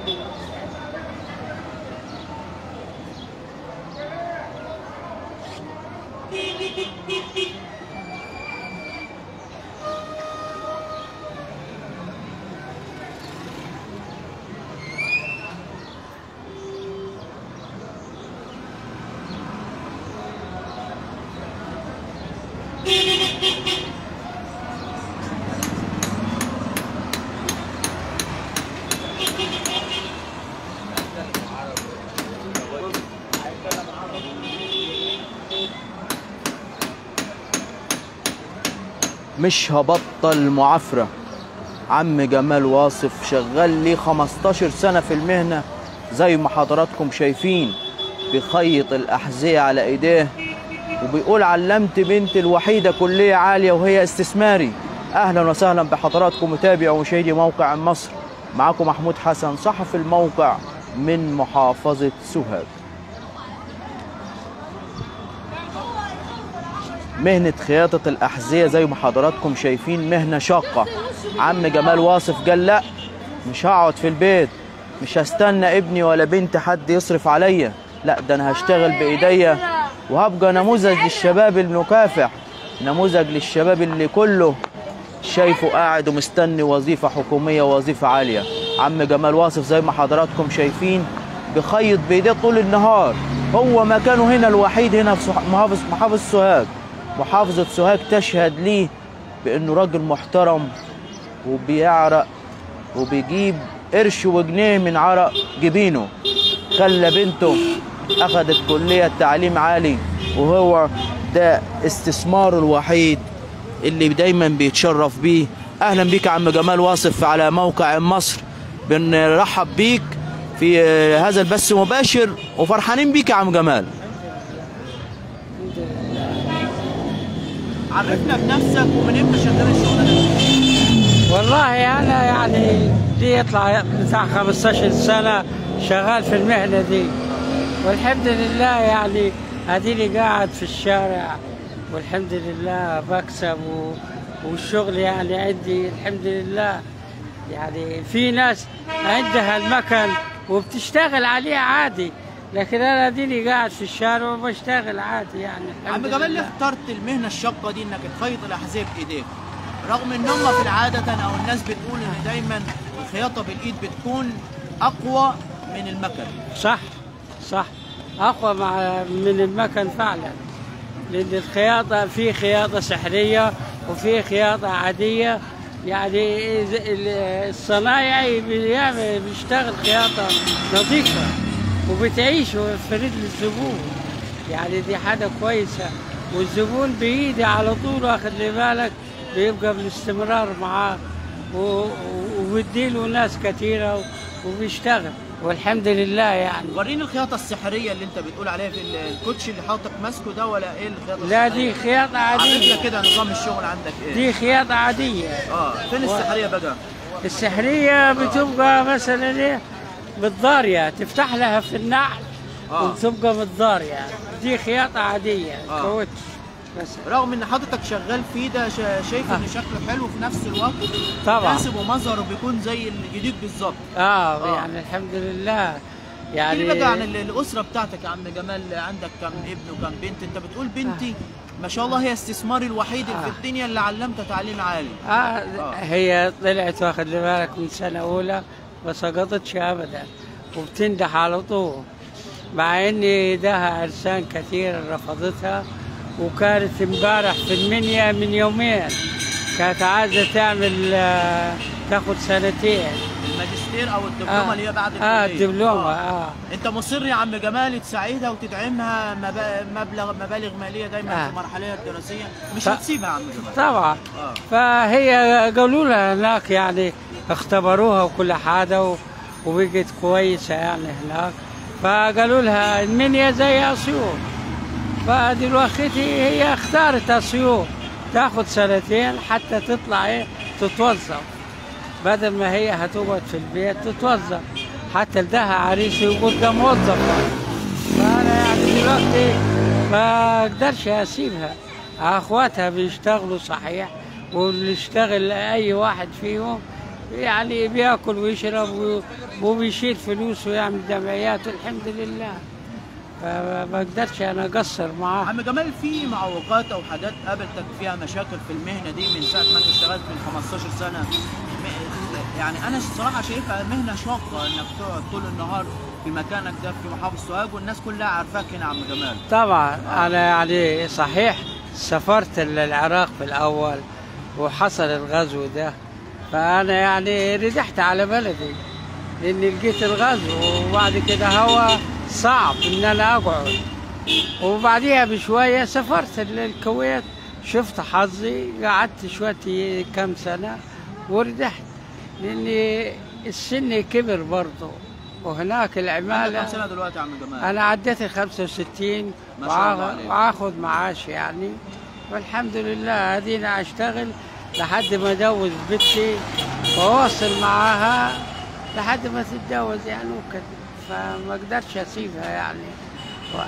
مش هبطل معافرة عم جمال واصف شغال لي 15 سنة في المهنة زي ما حضراتكم شايفين بيخيط الأحذية على إيديه وبيقول علمت بنتي الوحيدة كلية عالية وهي استثماري أهلا وسهلا بحضراتكم متابعي ومشاهدي موقع مصر معاكم محمود حسن صحفي الموقع من محافظة سوهاج مهنة خياطة الأحذية زي ما حضراتكم شايفين مهنة شاقة عم جمال واصف قال لا مش هقعد في البيت مش هستنى ابني ولا بنت حد يصرف عليا لا ده انا هشتغل بايديا وهبقى نموذج للشباب المكافح نموذج للشباب اللي كله شايفه قاعد ومستني وظيفة حكومية وظيفة عالية عم جمال واصف زي ما حضراتكم شايفين بيخيط بايديه طول النهار هو مكانه هنا الوحيد هنا في صح- محافظ محافظ سوهاج محافظة سوهاج تشهد ليه بانه راجل محترم وبيعرق وبيجيب قرش وجنيه من عرق جبينه خلى بنته اخذت كلية تعليم عالي وهو ده استثماره الوحيد اللي دايما بيتشرف بيه اهلا بيك يا عم جمال واصف على موقع مصر بنرحب بيك في آه، هذا البث مباشر وفرحانين بيك يا عم جمال عرفنا بنفسك ومن امتى شغال الشغلانه دي والله انا يعني دي يطلع بتاع 15 سنه شغال في المهنه دي والحمد لله يعني اديني قاعد في الشارع والحمد لله بكسب و... والشغل يعني عندي الحمد لله يعني في ناس عندها المكن وبتشتغل عليه عادي لكن انا اديني قاعد في الشارع وبشتغل عادي يعني عم الحمد جمال ليه لله. اخترت المهنه الشاقه دي انك تخيط الاحذيه بايديك رغم ان هم في العاده او الناس بتقول ان دايما الخياطه بالايد بتكون اقوى من المكن صح صح اقوى مع من المكن فعلا لان الخياطه في خياطه سحريه وفي خياطه عاديه يعني إذا ال- الصنايعي بيعمل بيشتغل خياطه نظيفه وبتعيش في رجل الزبون يعني دي حاجه كويسه والزبون بايدي على طول واخد لي بالك بيبقى بالاستمرار معاه و- و- وبيديله ناس كثيره و- وبيشتغل والحمد لله يعني وريني الخياطه السحريه اللي انت بتقول عليها في ال- الكوتش اللي حاطك ماسكه ده ولا ايه الخياطه لا السحرية؟ دي خياطة عادية عرفنا كده نظام الشغل عندك ايه دي خياطة عادية اه فين السحريه بقى السحرية بتبقى مثلا ايه بالضارية تفتح لها في النعل آه. وتبقى بالضارية دي خياطة عادية آه. كاوتش بس رغم ان حضرتك شغال فيه ده شا- شايف ان شكله حلو في نفس الوقت طبعا. مناسب ومظهره بيكون زي الجديد بالظبط اه, آه. يعني الحمد لله يعني يعني بقى عن ال- الاسره بتاعتك يا عم جمال عندك كم ابن وكم بنت انت بتقول بنتي ما شاء الله هي استثماري الوحيد اللي في آه. الدنيا اللي علمتها تعليم عالي آه هي طلعت واخد لي بالك من سنة أولى ما سقطتش أبدا وبتنجح على طول مع إن إيدها عرسان كثير رفضتها وكانت امبارح في المنيا من يومين كانت عايزة تعمل آه، تاخد سنتين الماجستير او الدبلومه آه. اللي هي بعد آه الكلية. الدبلومة آه انت مصر يا عم جمال تساعدها وتدعمها مب- مبلغ مبالغ ماليه دايما آه. في مرحلتها الدراسيه مش ف- هتسيبها يا عم جمال طبعا اه فهي قالوا لها هناك يعني اختبروها وكل حاجه و- وبقت كويسه يعني هناك فقالوا لها المنيا زي اسيوط فدلوقتي هي اختارت اسيوط تاخد سنتين حتى تطلع ايه تتوظف بدل ما هي هتقعد في البيت تتوظف حتى لدها عريس يقول ده موظف فانا يعني دلوقتي ما اقدرش اسيبها اخواتها بيشتغلوا صحيح واللي يشتغل اي واحد فيهم يعني بياكل ويشرب و- وبيشيل فلوس ويعمل جمعيات والحمد لله فما اقدرش انا اقصر معاه عم جمال في معوقات او حاجات قابلتك فيها مشاكل في المهنه دي من ساعه ما انت اشتغلت من 15 سنه م- يعني انا الصراحه شايفها مهنه شاقه انك تقعد طول النهار في مكانك ده في محافظ سوهاج والناس كلها عارفاك هنا يا عم جمال طبعا انا يعني صحيح سافرت العراق في الاول وحصل الغزو ده فانا يعني ردحت على بلدي لاني لقيت الغزو وبعد كده هو صعب ان انا اقعد وبعديها بشويه سافرت الكويت شفت حظي قعدت شويه كم سنه وردحت لاني السن كبر برضه وهناك عندك العماله كم سنه دلوقتي يا عم جمال انا عديت ال 65 ما شاء الله وآخ- عليك. واخذ معاش يعني والحمد لله ادينا اشتغل لحد ما ادوز بنتي واواصل معاها لحد ما تتجوز يعني وكده فما اقدرش اسيبها يعني و-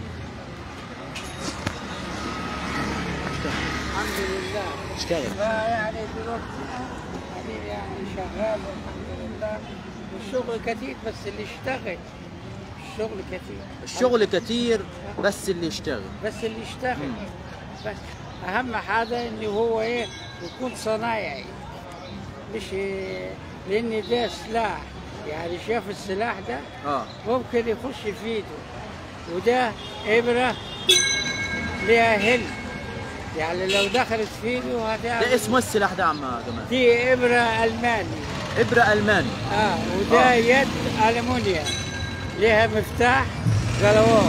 الحمد لله اشتغل فيعني دلوقتي يعني يعني شغال الحمد لله والشغل كثير بس اللي يشتغل الشغل كثير الشغل كتير بس اللي يشتغل بس اللي يشتغل بس اهم حاجه انه هو ايه يكون صنايعي مش إيه لان ده سلاح يعني شاف السلاح ده اه ممكن يخش في ايده وده ابره ليها هل يعني لو دخلت في ايده هتعمل ده اسمه السلاح ده يا عم جمال دي ابره الماني ابره الماني اه وده آه. آه. يد المونيا ليها مفتاح قلوات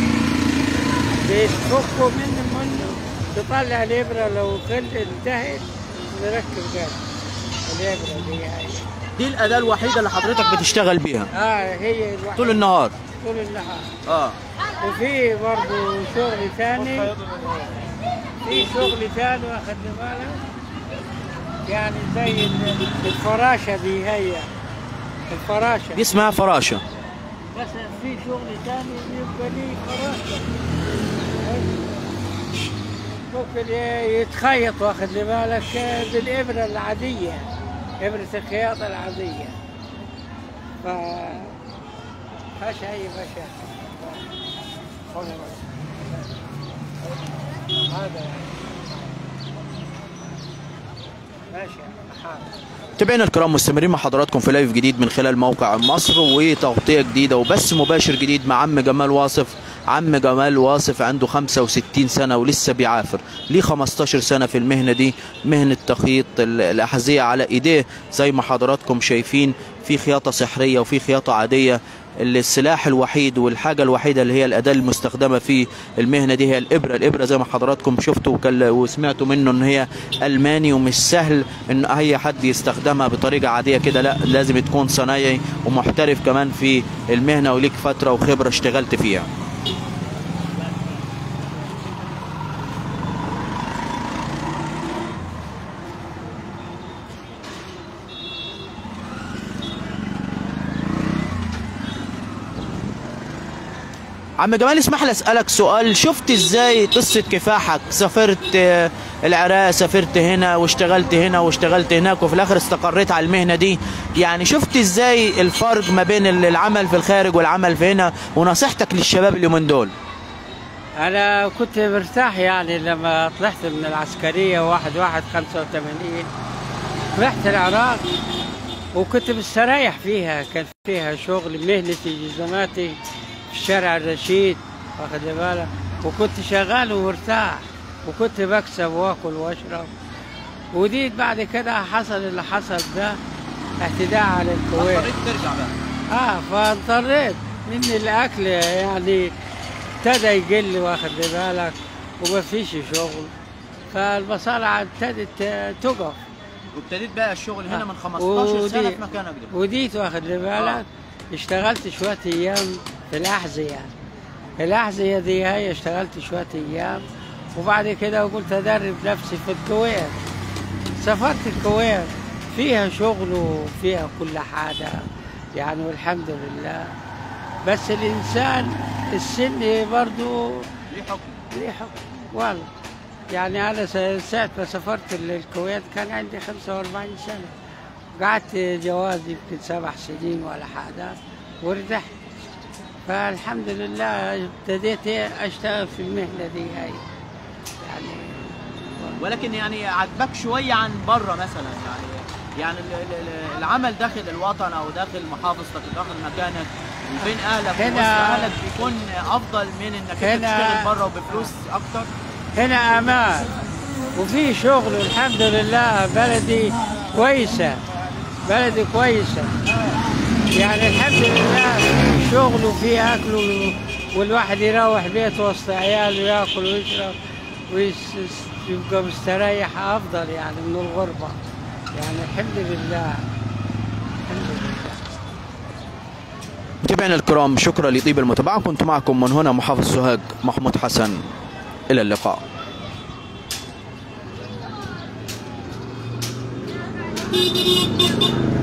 بتفكوا منه منه تطلع الابره لو خل انتهت نركب جاز الابره دي هاي دي الاداه الوحيده اللي حضرتك بتشتغل بيها اه هي الوحيدة طول النهار طول النهار اه وفي برضه شغل ثاني في شغل ثاني واخد لي بالك يعني زي ال- الفراشه دي هي الفراشه دي اسمها فراشه بس في شغل ثاني يبقى لي فراشه ممكن يتخيط واخد لي بالك بالابره العاديه ابره الخياطه العاديه ف فيهاش اي مشاكل هذا ماشي حاضر متابعينا الكرام مستمرين مع حضراتكم في لايف جديد من خلال موقع مصر وتغطية جديدة وبث مباشر جديد مع عم جمال واصف عم جمال واصف عنده 65 سنة ولسه بيعافر ليه 15 سنة في المهنة دي مهنة تخيط ال- الأحذية على إيديه زي ما حضراتكم شايفين في خياطة سحرية وفي خياطة عادية السلاح الوحيد والحاجة الوحيدة اللي هي الأداة المستخدمة في المهنة دي هي الإبرة الإبرة زي ما حضراتكم شفتوا وكل- وسمعتوا منه إن هي ألماني ومش سهل إن أي حد يستخدمها بطريقة عادية كده لا لازم تكون صنايعي ومحترف كمان في المهنة وليك فترة وخبرة اشتغلت فيها عم جمال اسمح لي اسالك سؤال شفت ازاي قصه كفاحك سافرت آه، العراق سافرت هنا واشتغلت هنا واشتغلت هناك وفي الاخر استقريت على المهنه دي يعني شفت ازاي الفرق ما بين ال- العمل في الخارج والعمل في هنا ونصيحتك للشباب اليومين دول أنا كنت مرتاح يعني لما طلعت من العسكرية واحد واحد خمسة وثمانين رحت العراق وكنت مستريح فيها كان فيها شغل مهنتي جزماتي في الشارع الرشيد واخد بالك وكنت شغال ومرتاح وكنت بكسب واكل واشرب وديت بعد كده حصل اللي حصل ده اعتداء على الكويت ترجع بقى اه فاضطريت من الاكل يعني ابتدى يقل واخد لي بالك وما فيش شغل فالمصانع ابتدت آه، تقف وابتديت بقى الشغل هنا من 15 ودي- سنه في مكانك ده وديت واخد لي بالك اشتغلت شوية ايام في الاحذية الاحذية دي هي اشتغلت شوية ايام وبعد كده قلت ادرب نفسي في الكويت سافرت الكويت فيها شغل وفيها كل حاجة يعني والحمد لله بس الإنسان السن برضو ليه حكم ليه حكم والله يعني أنا س- ساعة ما سافرت الكويت كان عندي 45 سنة قعدت جواز يمكن سبع سنين ولا حاجة ورتحت فالحمد لله ابتديت اشتغل في المهنة دي هاي يعني ولكن يعني عجبك شويه عن بره مثلا يعني يعني ال- ال- ال- العمل داخل الوطن او داخل محافظتك داخل مكانك بين اهلك هنا- ووسط اهلك بيكون افضل من انك انت هنا- تشتغل بره وبفلوس اكتر هنا امان وفي شغل والحمد لله بلدي كويسه بلدي كويسه يعني الحمد لله في شغل وفي اكل وال- والواحد يروح بيته وسط عياله ياكل ويشرب ويبقى مستريح افضل يعني من الغربه يعني الحمد لله الحمد لله متابعينا الكرام شكرا لطيب المتابعه كنت معكم من هنا محافظ سوهاج محمود حسن الى اللقاء Thank you.